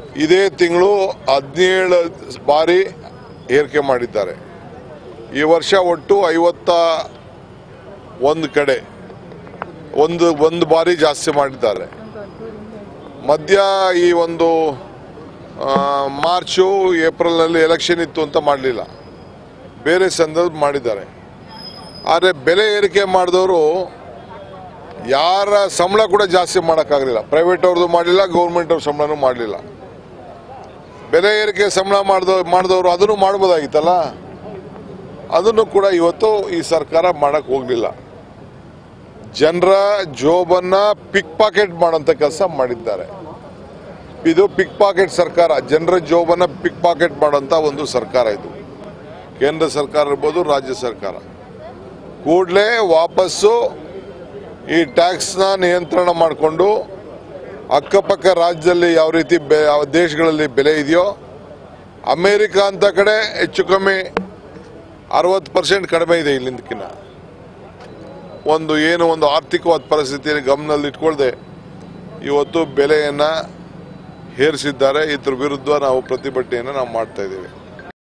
ಇದೇ ತಿಂಗಳು ಹದಿನೇಳು ಬಾರಿ ಏರಿಕೆ ಮಾಡಿದ್ದಾರೆ ಈ ವರ್ಷ ಒಟ್ಟು ಐವತ್ತ ಒಂದು ಕಡೆ ಒಂದು ಒಂದು ಬಾರಿ ಜಾಸ್ತಿ ಮಾಡಿದ್ದಾರೆ ಮಧ್ಯ ಈ ಒಂದು ಆ, ಮಾರ್ಚು ಏಪ್ರಿಲ್ನಲ್ಲಿ ಎಲೆಕ್ಷನ್ ಇತ್ತು ಅಂತ ಮಾಡಲಿಲ್ಲ ಬೇರೆ ಸಂದರ್ಭ ಮಾಡಿದ್ದಾರೆ ಆದರೆ ಬೆಲೆ ಏರಿಕೆ ಮಾಡಿದವರು ಯಾರ ಸಂಬಳ ಕೂಡ ಜಾಸ್ತಿ ಮಾಡೋಕ್ಕಾಗಲಿಲ್ಲ ಪ್ರೈವೇಟ್ ಅವ್ರದ್ದು ಮಾಡಲಿಲ್ಲ ಗೌರ್ಮೆಂಟ್ ಅವ್ರ ಸಂಬಳನೂ ಮಾಡಲಿಲ್ಲ ಬೆಲೆ ಏರಿಕೆ ಸಂಬಳ ಮಾಡಿದ ಮಾಡಿದವರು ಅದನ್ನು ಮಾಡ್ಬೋದಾಗಿತ್ತಲ್ಲ ಅದನ್ನು ಕೂಡ ಇವತ್ತು ಈ ಸರ್ಕಾರ ಮಾಡಕ್ ಹೋಗಲಿಲ್ಲ ಜನರ ಜೋಬನ್ನ ಪಿಕ್ ಪಾಕೆಟ್ ಮಾಡೋಂಥ ಕೆಲಸ ಮಾಡಿದ್ದಾರೆ ಇದು ಪಿಕ್ ಪಾಕೆಟ್ ಸರ್ಕಾರ ಜನರ ಜೋಬನ್ನ ಪಿಕ್ ಪಾಕೆಟ್ ಮಾಡೋಂಥ ಒಂದು ಸರ್ಕಾರ ಇದು ಕೇಂದ್ರ ಸರ್ಕಾರ ಇರ್ಬೋದು ರಾಜ್ಯ ಸರ್ಕಾರ ಕೂಡಲೇ ವಾಪಸ್ಸು ಈ ಟ್ಯಾಕ್ಸ್ನ ನಿಯಂತ್ರಣ ಮಾಡಿಕೊಂಡು ಅಕ್ಕಪಕ್ಕ ರಾಜ್ಯದಲ್ಲಿ ಯಾವ ರೀತಿ ಬೆ- ಯಾವ ದೇಶಗಳಲ್ಲಿ ಬೆಲೆ ಇದೆಯೋ ಅಮೇರಿಕ ಅಂತ ಕಡೆ ಹೆಚ್ಚು ಕಮ್ಮಿ ಅರವತ್ತು ಪರ್ಸೆಂಟ್ ಕಡಿಮೆ ಇದೆ ಇಲ್ಲಿಂದಕ್ಕಿಂತ ಒಂದು ಏನು ಒಂದು ಆರ್ಥಿಕವಾದ ಪರಿಸ್ಥಿತಿಯನ್ನು ಗಮನದಲ್ಲಿ ಇಟ್ಕೊಳ್ದೆ ಇವತ್ತು ಬೆಲೆಯನ್ನು ಹೇರಿಸಿದ್ದಾರೆ ಇದ್ರ ವಿರುದ್ಧ ನಾವು ಪ್ರತಿಭಟನೆಯನ್ನು ನಾವು ಮಾಡ್ತಾ ಇದ್ದೀವಿ